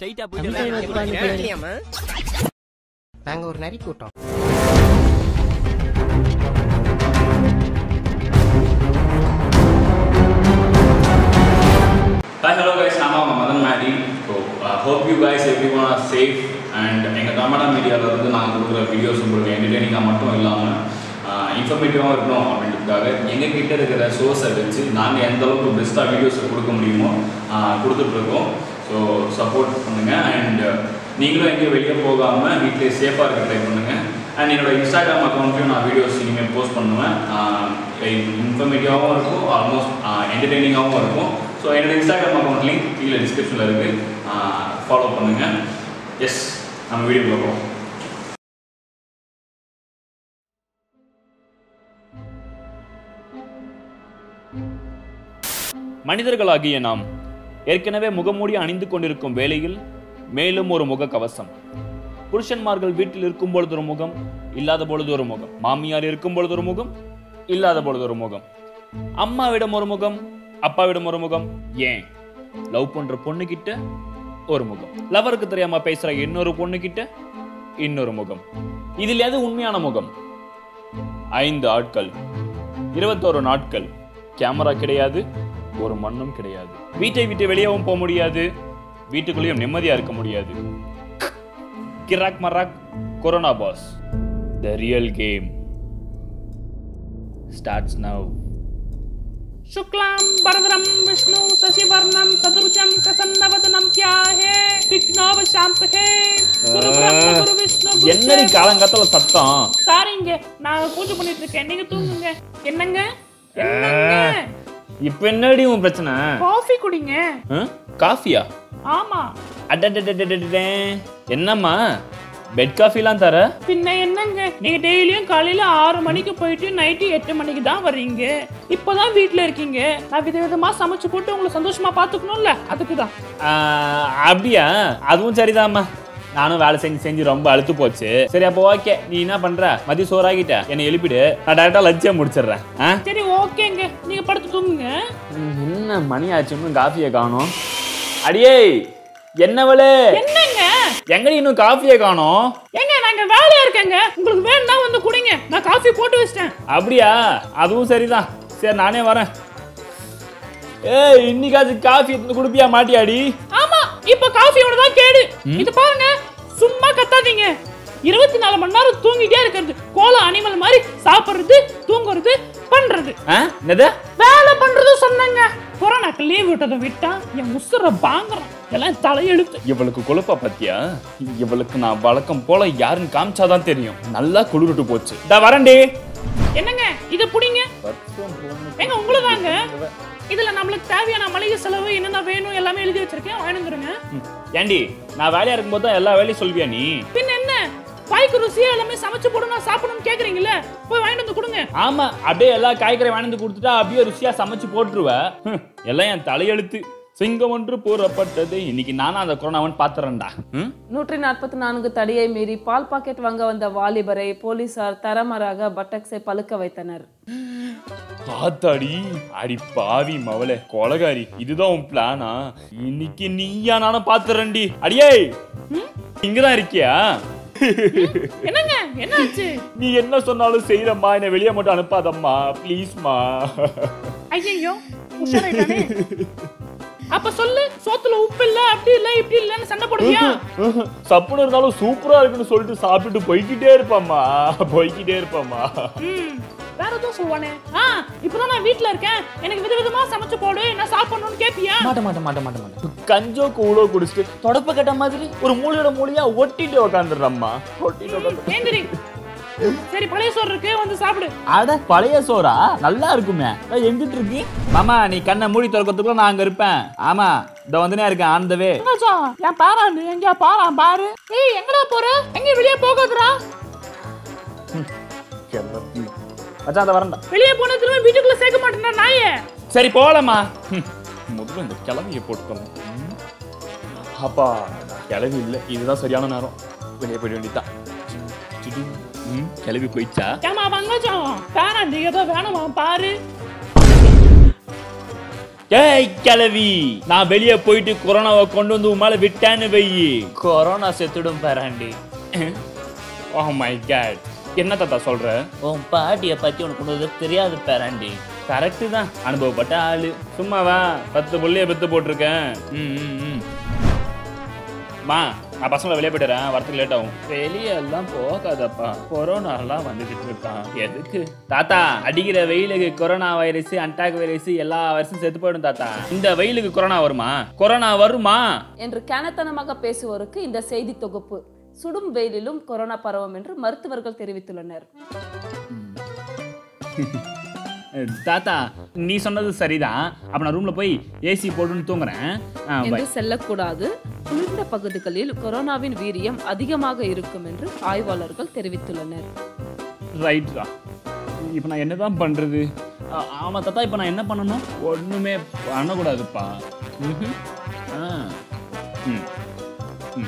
ஸ்ட்ரைட்டா இல்லையாம்மா? நாங்க ஒரு நரி கூட்டம் Hi, hello guys. I'm uh, Madan Madi. So, uh, hope you guys everyone are safe and எங்கள் கமடா மீடியாவில் இருந்து நாங்கள் கொடுக்குற வீடியோஸ் உங்களுக்கு என்டர்டெய்னிங்காக மட்டும் இல்லாமல் இன்ஃபர்மேட்டிவாக இருக்கணும் அப்படின்றதுக்காக எங்கள் கிட்ட இருக்கிற சோர்ஸை வச்சு நாங்கள் எந்த அளவுக்கு பெஸ்ட்டாக வீடியோஸை கொடுக்க முடியுமோ uh, கொடுத்துட்ருக்கோம் ஸோ சப்போர்ட் பண்ணுங்கள் அண்ட் நீங்களும் எங்கேயும் வெளியே போகாமல் வீட்டிலே சேஃபாக இருக்க ட்ரை பண்ணுங்கள் அண்ட் என்னோட இன்ஸ்டாகிராம் அக்கௌண்ட்லையும் நான் வீடியோஸ் இனிமேல் போஸ்ட் பண்ணுவேன் இன்ஃபர்மேட்டிவாகவும் இருக்கும் ஆல்மோஸ்ட் என்டர்டெய்னிங்காகவும் இருக்கும் ஸோ என்னோட இன்ஸ்டாகிராம் அக்கௌண்ட் லிங்க் கீழே டிஸ்கிரிப்ஷனில் இருக்குது ஃபாலோ பண்ணுங்கள் எஸ் நம்ம வீடியோ பார்ப்போம் மனிதர்களாகிய நாம் ஏற்கனவே முகமூடி அணிந்து கொண்டிருக்கும் வேளையில் மேலும் ஒரு முக கவசம் புருஷன்மார்கள் வீட்டில் இருக்கும் பொழுது ஒரு முகம் இல்லாத பொழுது ஒரு முகம் மாமியார் இருக்கும் பொழுது ஒரு முகம் இல்லாத பொழுது ஒரு முகம் அம்மாவிடம் ஒரு முகம் அப்பாவிடம் ஒரு முகம் ஏன் லவ் பண்ற பொண்ணு கிட்ட ஒரு முகம் லவருக்கு தெரியாம பேசுற இன்னொரு பொண்ணு கிட்ட இன்னொரு முகம் இதில் எது உண்மையான முகம் ஐந்து ஆட்கள் இருபத்தோரு நாட்கள் கேமரா கிடையாது ஒரு மண்ணும் கிடையாது வீட்டை விட்டு வெளியவும் போக முடியாது வீட்டுக்குள்ளேயும் நிம்மதியா இருக்க முடியாது கிராக் மராக் corona boss the real game starts now शुक्लां वरदरं विष्णु शशिवर्णं चतुर्भुजं प्रसन्नवदनं ध्याये विघ्नोपशान्तये குரு பிரம்ம குரு விஷ்ணு குரு என்னடி காலங்காத்தால சத்தம் சாரிங்க நான் பூஜை பண்ணிட்டு இருக்கேன் நீங்க தூங்குங்க என்னங்க என்னங்க இப்ப என்னடி உன் பிரச்சனை காஃபி குடிங்க ஆ? காஃபியா ஆமா அடடடடடடடே. என்னம்மா பெட் காஃபிலாம் தர பின்ன என்னங்க நீங்க டெய்லியும் காலையில ஆறு மணிக்கு போயிட்டு நைட்டு எட்டு மணிக்கு தான் வர்றீங்க இப்பதான் வீட்ல இருக்கீங்க நான் விதவிதமா சமைச்சு போட்டு உங்களை சந்தோஷமா பாத்துக்கணும்ல அதுக்கு தான் ஆ, அப்படியா அதுவும் சரிதாம்மா நானும் வேலை செஞ்சு செஞ்சு ரொம்ப அழுத்து போச்சு சரி அப்போ ஓகே நீ என்ன பண்ற மதிய சோறாகிட்ட என்னை எழுப்பிடு நான் டேரக்டா லஞ்சே முடிச்சிடுறேன் ஆ சரி ஓகேங்க நீங்க படுத்து தூங்குங்க என்ன மணி ஆச்சு இன்னும் காஃபியை காணோம் அடியே என்னவளே என்னங்க எங்கடி இன்னும் காஃபியை காணோம் ஏங்க நாங்க வேலையா இருக்கேங்க உங்களுக்கு வேணும்னா வந்து குடிங்க நான் காஃபி போட்டு வச்சிட்டேன் அப்படியா அதுவும் சரிதான் சரி நானே வரேன் ஏய் இன்னைக்காச்சும் காஃபி எடுத்து குடுப்பியா மாட்டியாடி ஆமா இப்ப காஃபியோட தான் கேடு இது பாருங்க சும்மா கத்தாதீங்க இருபத்தி நாலு மணி நேரம் தூங்கிட்டே இருக்கிறது கோல அனிமல் மாதிரி சாப்பிடுறது தூங்குறது பண்றது ஆ என்னது வேலை பண்றது சொன்னேங்க கொரோனாக்கு லீவ் விட்டதை விட்டா என் உசுர பாங்குறான் எல்லாம் தலையெழுத்து இவளுக்கு கொழுப்பா பத்தியா இவளுக்கு நான் வழக்கம் போல யாருன்னு காமிச்சாதான் தெரியும் நல்லா குளிர்ட்டு போச்சு இதா வரேன்டி என்னங்க இத புடிங்க எங்க உங்களுதாங்க இதுல நம்மளுக்கு தேவையான மளிகை செலவு என்னென்ன வேணும் எல்லாமே எழுதி வச்சிருக்கேன் வாங்கிடுங்க ம். ஏண்டி நான் வேலையா இருக்கும்போது தான் எல்லா வேலையும் சொல்வியா நீ பின்ன என்ன வாய்க்கு ருசியா எல்லாமே சமைச்சு போடணும் சாப்பிடணும்னு கேக்குறீங்கல்ல போய் வாங்கிட்டு வந்து கொடுங்க ஆமா அப்படியே எல்லா காய்கறி வாங்கி கொடுத்துட்டா அப்படியே ருசியா சமைச்சு போட்டுருவ ஹம், எல்லாம் என் தலையெழுத்து சிங்கம் ஒன்று கூறப்பட்டது இன்னைக்கு நானும் அந்த கொரோனாவன் பாத்துறேன்டா ம்? நூற்றி நாற்பத்தி நான்கு தடியை மீறி பால் பாக்கெட் வாங்க வந்த வாலிபரை போலீசார் தரமராக பட்டக்ஸை பழுக்க வைத்தனர் ஆத்தாடி அடி பாவி மவளே கொலகாரி இதுதான் உன் பிளானா இன்னைக்கு நீயா நானும் பாத்துறேன்டி அடியே இங்கதான் இருக்கியா என்னங்க என்னாச்சு நீ என்ன சொன்னாலும் செய்யறம்மா என்னை வெளியே மட்டும் அனுப்பாதம்மா ப்ளீஸ்மா ஐயோ உஷாராயிட்டானே அப்ப சொல்லு சோத்துல உப்பு இல்ல அப்படி இல்ல இப்படி இல்லன்னு சண்டை போடுவியா சப்புன்னு இருந்தாலும் சூப்பரா இருக்குன்னு சொல்லிட்டு சாப்பிட்டுட்டு போய்க்கிட்டே இருப்பாம்மா போய்க்கிட்டே இருப்பாம்மா ம், வேற எதுவும் சொல்லுவானே ஆ இப்பதான் நான் வீட்ல இருக்கேன் எனக்கு விதவிதமா சமைச்சு போடு என்ன சாப்பிடணும்னு கேப்பியா மாட்ட மாட்ட மாட்ட மாட்ட மாட்ட கஞ்சோ கூழோ குடிச்சிட்டு தொடப்ப கட்ட மாதிரி ஒரு மூலையோட மூலையா ஒட்டிட்டு உக்காந்துடுறம்மா ஒட்டிட்டு உட்காந்து ஏந்திரி சரி பழைய சோறு இருக்கு வந்து சாப்பிடு அட பழைய சோறா நல்லா இருக்குமே அஹ், எங்கிட்டு இருக்கு மாமா நீ கண்ணை மூடி திறக்கிறதுக்குள்ள நான் அங்க இருப்பேன் ஆமா இந்த வந்துனே இருக்கேன் ஆந்தவே என்னாச்சா என் பாராண்டு எங்க பாரா பாரு ஏய் எங்கடா போற எங்க வெளியே போகாதுடா மச்சான் அந்த வரண்டா வெளியே போன திரும்ப வீட்டுக்குள்ள சேர்க்க மாட்டேனா நாயே சரி போலாமா முதல்ல இந்த கிளவியை போட்டுக்கணும் ம். அப்பா கிளவி இல்லை இதுதான் சரியான நேரம் வெளியே போயிட வேண்டியதான் ம் கிளவி போயிடுச்சா ஏமா பங்கஜம் பாராண்டு ஏதோ வேணுமா பாரு ஏய் கிளவி நான் வெளியே போயிட்டு கொரோனாவை கொண்டு வந்து உன் மேல விட்டேன்னு வெயி கொரோனா செத்துடும் பேராண்டி ஓ மை காட் என்ன தாத்தா சொல்ற உன் பாட்டியை பத்தி உனக்கு ஒன்று தெரியாது பேராண்டி கரெக்டு தான் அனுபவப்பட்ட ஆளு சும்மாவா பத்து புள்ளைய பெத்து போட்டிருக்கேன் ம், ம், ம். மா நான் பசங்களை வெளியே போயிட்டுறேன் வரத்துக்கு லேட் ஆகும் வெளியே எல்லாம் போகாதப்பா கொரோனா எல்லாம் வந்துகிட்டு இருக்கான் எதுக்கு தாத்தா அடிக்கிற வெயிலுக்கு கொரோனா வைரஸ் அன்டாக் வைரஸ் எல்லா வைரஸும் செத்து போயிடும் தாத்தா இந்த வெயிலுக்கு கொரோனா வருமா கொரோனா வருமா என்று கேனத்தனமாக பேசுவோருக்கு இந்த செய்தி தொகுப்பு சுடும் வெயிலிலும் கொரோனா பரவும் என்று மருத்துவர்கள் தெரிவித்துள்ளனர் தாத்தா நீ சொன்னது சரிதான் அப்ப நான் ரூம்ல போய் ஏசி போட்டுன்னு தூங்குறேன் ஆ, bye. என்று செல்லக்கூடாது குளிர்ந்த பகுதிகளில் கொரோனாவின் வீரியம் அதிகமாக இருக்கும் என்று ஆய்வாளர்கள் தெரிவித்துள்ளனர் ரைட்ரா இப்போ நான் என்னதான் பண்றது ஆ- ஆமா தாத்தா இப்போ நான் என்ன பண்ணணும் ஒண்ணுமே பண்ணக்கூடாதுப்பா ம்ஹும். ஆ ம் ம்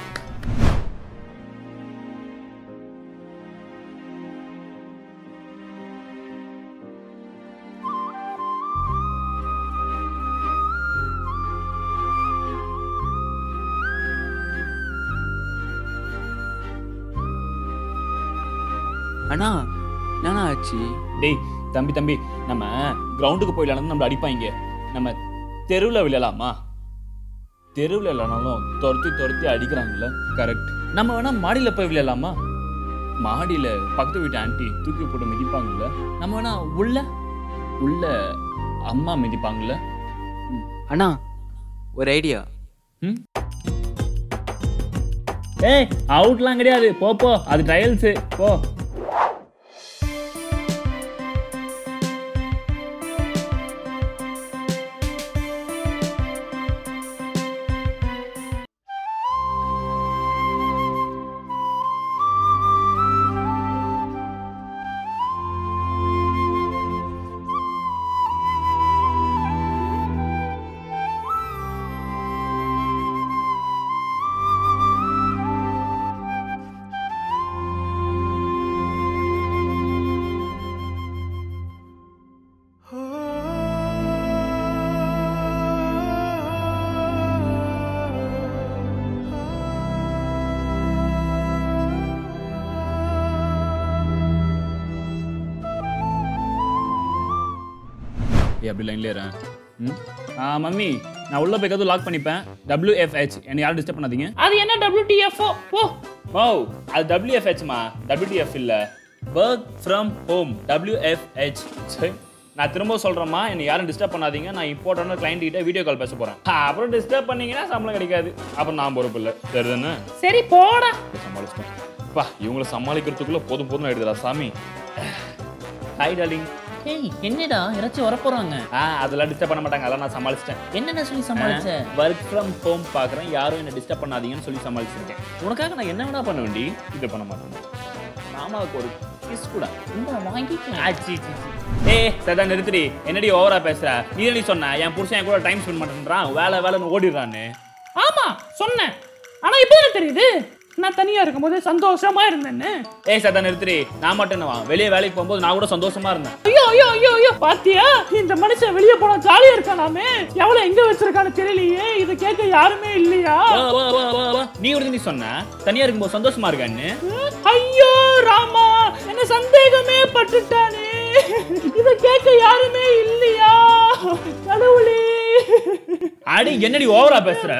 அண்ணா என்னண்ணா ஆச்சு டேய் தம்பி தம்பி நம்ம கிரவுண்டுக்கு போய் விளையாடணும் நம்மள அடிப்பாங்க நம்ம தெருவில் விளையாடலாமா தெருவில் விளையாடனாலும் துரத்தி துரத்தி அடிக்கிறாங்கல்ல கரெக்ட் நம்ம வேணா மாடியில் போய் விளையாடலாமா மாடியில் பக்கத்து வீட்டு ஆண்டி தூக்கி போட்டு மிதிப்பாங்கல்ல நம்ம வேணா உள்ள உள்ள அம்மா மிதிப்பாங்கல்ல அண்ணா ஒரு ஐடியா ம் ஏய் அவுட்லாம் கிடையாது போ போ அது ட்ரையல்ஸு போ ஏய் அப்படி லைன்ல ஏறேன் ம் ஆ மம்மி நான் உள்ள போய் கதவு லாக் பண்ணிப்பேன் WFH என்னை யாரும் டிஸ்டர்ப் பண்ணாதீங்க அது என்ன டபிள்யூடிஎஃப்ஓ போ ஓ அது WFHமா WTF இல்ல ஒர்க் ஃப்ரம் ஹோம் WFH சரி நான் திரும்ப சொல்றேம்மா என்னை யாரும் டிஸ்டர்ப் பண்ணாதீங்க நான் இம்பார்ட்டன்ட் கிளைண்ட் கிட்ட வீடியோ கால் பேச போறேன் ஆ, அப்புறம் டிஸ்டர்ப் பண்ணீங்கன்னா சம்பளம் கிடைக்காது அப்புறம் நான் பொறுப்பு இல்லை சரிதானே சரி போடா சமாளிச்சிட்டேன் பா இவங்களை சமாளிக்கிறதுக்குள்ள போதும் போதும் ஆயிடுதுடா சாமி ஹாய் டார்லிங் ஏய் என்னடா யாராச்சும் வரப்போறாங்க ஆ அதெல்லாம் டிஸ்டர்ப் பண்ண மாட்டாங்க அதெல்லாம் நான் சமாளிச்சிட்டேன் என்னென்ன சொல்லி சமாளிச்ச ஒர்க் ஃப்ரம் ஹோம் பார்க்குறேன் யாரும் என்ன டிஸ்டர்ப் பண்ணாதீங்கன்னு சொல்லி சமாளிச்சிருக்கேன் உனக்காக நான் என்ன வேணா பண்ண வேண்டி இதை பண்ண மாட்டேன் மாமாவுக்கு ஒரு கிஸ் கூட இந்த வாங்கிக்க ஆச்சி ஏ சதா நிறுத்திடி என்னடி ஓவரா பேசுற நீ என்னடி சொன்ன என் புருஷன் என் கூட டைம் ஸ்பெண்ட் பண்ணுறான் வேலை வேலைன்னு ஓடிடுறான்னு ஆமா சொன்னேன் ஆனா இப்போ என்ன தெரியுது நான் தனியா இருக்கும்போது சந்தோஷமா இருந்தேன்னு ஏய் சதா நிறுத்திடி நான் மட்டும் என்னவா வெளியே வேலைக்கு போகும்போது நான் கூட சந்தோஷமா இருந்தேன் ஐயோ ஐயோ ஐயோ ஐயோ பாத்தியா இந்த மனுஷன் வெளியே போனா ஜாலியா இருக்கானாமே எவ்வளவு எங்க வச்சிருக்கான்னு தெரியலையே இதை கேட்க யாருமே இல்லையா வா, வா, வா, வா, வா. நீ ஒரு நீ சொன்ன தனியா இருக்கும்போது சந்தோஷமா இருக்கான்னு ஐயோ ராமா என்ன சந்தேகமே பட்டுட்டானே இத கேட்க யாருமே இல்லையா கடவுளே அடி என்னடி ஓவரா பேசுற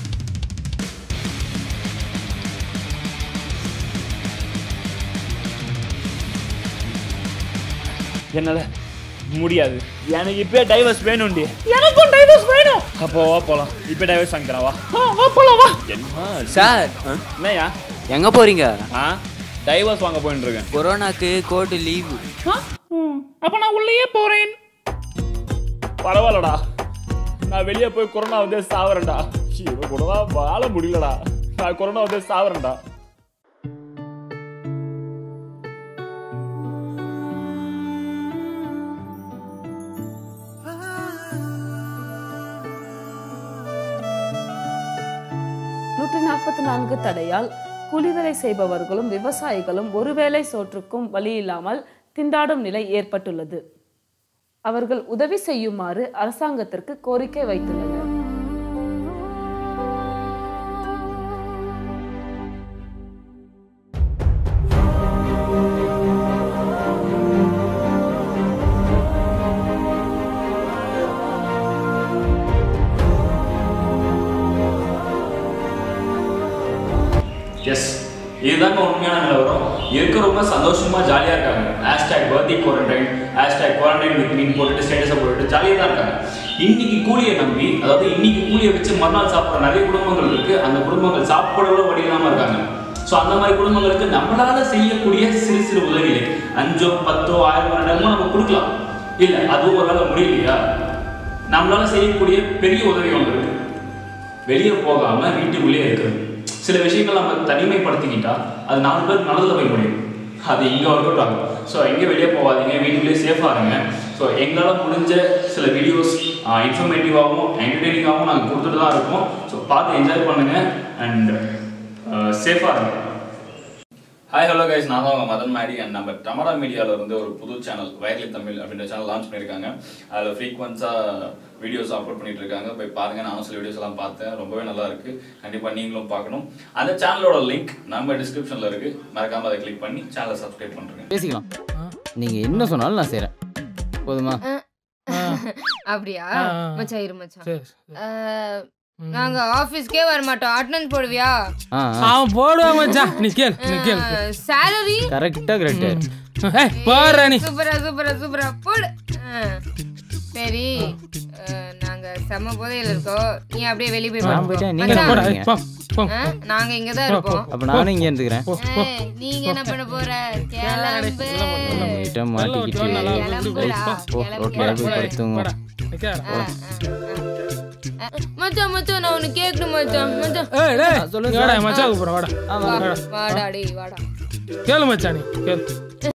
என்னால முடியாது எனக்கு இப்பயே டைவர்ஸ் வேணும்டி எனக்கும் டைவர்ஸ் வேணும் அப்போ வா போலாம் இப்போ டைவர்ஸ் வாங்கி தரேன் வா ஆ, வா போலாம் வா என்ன சார் என்னய்யா எங்க போறீங்க ஆ டைவர்ஸ் வாங்க போயிட்டு இருக்கேன் கொரோனாக்கு கோர்ட்டு லீவு ஆ, ம், அப்ப நான் உள்ளேயே போறேன் பரவாயில்லடா நான் வெளியே போய் கொரோனா வந்து சாவறேன்டா இவன் கூட தான் வாழ முடியலடா நான் கொரோனா வந்து சாவறேன்டா நூற்றி நாற்பத்தி நான்கு தடையால் கூலி வேலை செய்பவர்களும் விவசாயிகளும் ஒருவேளை சோற்றுக்கும் வழி இல்லாமல் திண்டாடும் நிலை ஏற்பட்டுள்ளது அவர்கள் உதவி செய்யுமாறு அரசாங்கத்திற்கு கோரிக்கை வைத்துள்ளனர் எஸ் இதுதாங்க உண்மையான நிலவரம் இருக்கிறவங்க சந்தோஷமா ஜாலியா இருக்காங்க hashtag birthday quarantine hashtag quarantine with me போட்டுட்டு ஸ்டேட்டஸை போட்டுட்டு ஜாலியாக தான் இருக்காங்க இன்னைக்கு கூலியை நம்பி அதாவது இன்னைக்கு கூலியை வச்சு மறுநாள் சாப்பிட்ற நிறைய குடும்பங்கள் இருக்கு அந்த குடும்பங்கள் சாப்பிடவே வழி இல்லாம இருக்காங்க ஸோ அந்த மாதிரி குடும்பங்களுக்கு நம்மளால செய்யக்கூடிய சிறு சிறு உதவிகள் அஞ்சோ பத்தோ ஆயிரம் ரெண்டாயிரமோ நம்ம கொடுக்கலாம் இல்லை அதுவும் ஒரு வேலை முடியலையா நம்மளால செய்யக்கூடிய பெரிய உதவி ஒன்று இருக்கு வெளியே போகாம வீட்டுக்குள்ளேயே இருக்கிறது சில விஷயங்கள் நம்ம தனிமைப்படுத்திக்கிட்டா அது நாலு பேருக்கு நல்லதில் போய் முடியும் அது இங்கே ஒர்க் அவுட் ஆகும் ஸோ எங்கேயும் வெளியே போகாதீங்க வீட்டுக்குள்ளேயே சேஃபாக இருங்க ஸோ எங்களால் முடிஞ்ச சில வீடியோஸ் இன்ஃபர்மேட்டிவாகவும் என்டர்டெய்னிங்காகவும் நாங்கள் கொடுத்துட்டு தான் இருக்கோம் ஸோ பார்த்து என்ஜாய் பண்ணுங்கள் அண்ட் சேஃபாக இருங்க ஹாய் ஹலோ கைஸ் நான் தான் உங்கள் மதன் மேடி அண்ட் நம்ம டமடா மீடியாவில் இருந்து ஒரு புது சேனல் வயர்லி தமிழ் அப்படின்ற சேனல் லான்ச் பண்ணியிருக்காங்க அதில் ஃப்ரீக்வன்ஸாக வீடியோஸ் அப்லோட் பண்ணிட்டு இருக்காங்க போய் பாருங்க நானும் சில வீடியோஸ் எல்லாம் பார்த்தேன் ரொம்பவே நல்லா இருக்கு கண்டிப்பாக நீங்களும் பார்க்கணும் அந்த சேனலோட லிங்க் நம்ம டிஸ்கிரிப்ஷனில் இருக்கு மறக்காம அதை கிளிக் பண்ணி சேனலை சப்ஸ்கிரைப் பண்ணுறேங்க பேசிக்கலாம் நீங்க என்ன சொன்னாலும் நான் செய்றேன் போதுமா அப்படியா ஆ, ஆ, ஆ. மச்சான் இரு மச்சான் சரி சரி. அஹ், ம். நாங்க ஆபீஸ்க்கே வர மாட்டோம் அட்டெண்டன்ஸ் போடுவியா ஆ அவன் போடுவான் மச்சான் நீ கேள் நீ கேள் சேலரி கரெக்டா கரெக்டா ஏய் போடுற நீ சூப்பரா சூப்பரா சூப்பரா போடு அஹ், சரி அஹ், நாங்க செம்ம போதையில இருக்கோம் நீ அப்படியே வெளிய போய் நான் படுப்போ. போயிட்டேன் நீங்க மச்சான், போடா, போறீங்க ஏய், போ, போ. அஹ், நாங்க இங்க தான் இருப்போம் அப்ப நானும் இங்க இருந்துக்கிறேன் போ, போ. ஏய், நீங்க என்ன பண்ண போற கிளம்பு கிட்ட மாட்டிக்கிட்டு கிளம்புடா, போ கிளம்பு. ரோட்ல போய் படுத்துங்க போடா. நிக்காத. அஹ், அஹ், அஹ். மச்சான் மச்சான் நான் உனக்கு கேட்கணும் மச்சான் மச்சான் ஏய் டேய் சொல்லுங்க இங்க வாடா சார். மச்சான் கூப்பிடுறேன் வாடா வா, வாடா டேய் வாடா கேளு மச்சான் நீ கேளு